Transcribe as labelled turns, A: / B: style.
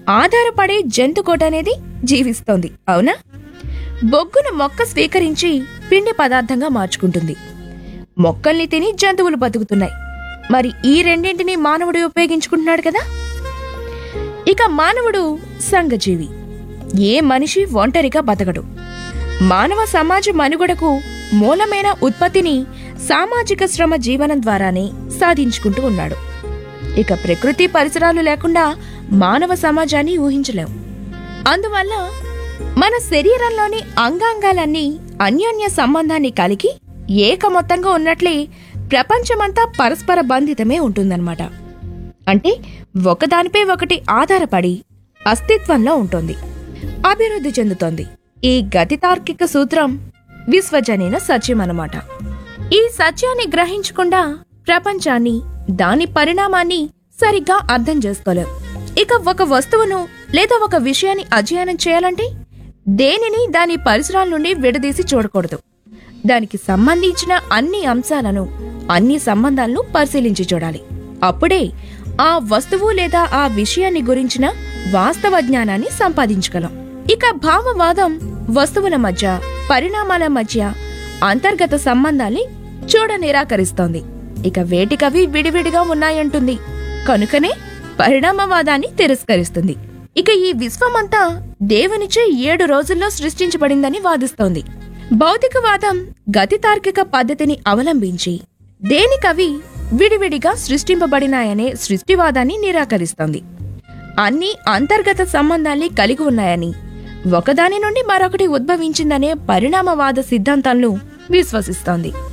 A: ఆధారపడే జంతుకోట అనేది జీవిస్తోంది అవునా బొగ్గును మొక్క స్వీకరించి పిండి పదార్థంగా మార్చుకుంటుంది మొక్కల్ని తిని జంతువులు బతుకుతున్నాయి మరి ఈ రెండింటిని మానవుడు ఉపయోగించుకుంటున్నాడు కదా ఇక మానవుడు సంఘజీవి ఏ మనిషి ఒంటరిగా బతకడు మానవ సమాజ మనుగడకు మూలమైన ఉత్పత్తిని సామాజిక శ్రమ జీవనం ద్వారానే సాధించుకుంటూ ఉన్నాడు ఇక ప్రకృతి పరిసరాలు లేకుండా మానవ సమాజాన్ని ఊహించలేం అందువల్ల మన శరీరంలోని అంగాంగాలన్నీ అన్యోన్య సంబంధాన్ని కలిగి ఏకమొత్తంగా ఉన్నట్లే ప్రపంచమంతా పరస్పర బంధితమే ఉంటుందన్నమాట అంటే ఒకదానిపై ఒకటి ఆధారపడి అస్తిత్వంలో ఉంటుంది అభివృద్ధి చెందుతోంది ఈ గతి తార్కిక సూత్రం విశ్వజనీన సత్యం అన్నమాట ఈ సత్యాన్ని గ్రహించకుండా ప్రపంచాన్ని దాని పరిణామాన్ని సరిగ్గా అర్థం చేసుకోలేం ఇక ఒక వస్తువును లేదా ఒక విషయాన్ని అధ్యయనం చేయాలంటే దేనిని దాని పరిసరాల నుండి విడదీసి చూడకూడదు దానికి సంబంధించిన అన్ని అంశాలను అన్ని సంబంధాలను పరిశీలించి చూడాలి అప్పుడే ఆ వస్తువు లేదా ఆ విషయాన్ని గురించిన వాస్తవ జ్ఞానాన్ని సంపాదించగలం ఇక భావవాదం వస్తువుల మధ్య పరిణామాల మధ్య అంతర్గత సంబంధాల్ని చూడ నిరాకరిస్తోంది ఇక వేటికవి విడివిడిగా ఉన్నాయంటుంది కనుకనే పరిణామవాదాన్ని తిరస్కరిస్తుంది ఇక ఈ విశ్వమంతా దేవునిచే ఏడు రోజుల్లో సృష్టించబడిందని వాదిస్తోంది భౌతికవాదం గతి తార్కిక పద్ధతిని అవలంబించి దేనికవి విడివిడిగా సృష్టింపబడినాయనే సృష్టివాదాన్ని నిరాకరిస్తోంది అన్ని అంతర్గత సంబంధాల్ని కలిగి ఉన్నాయని ఒకదాని నుండి మరొకటి ఉద్భవించిందనే పరిణామవాద సిద్ధాంతాలను విశ్వసిస్తోంది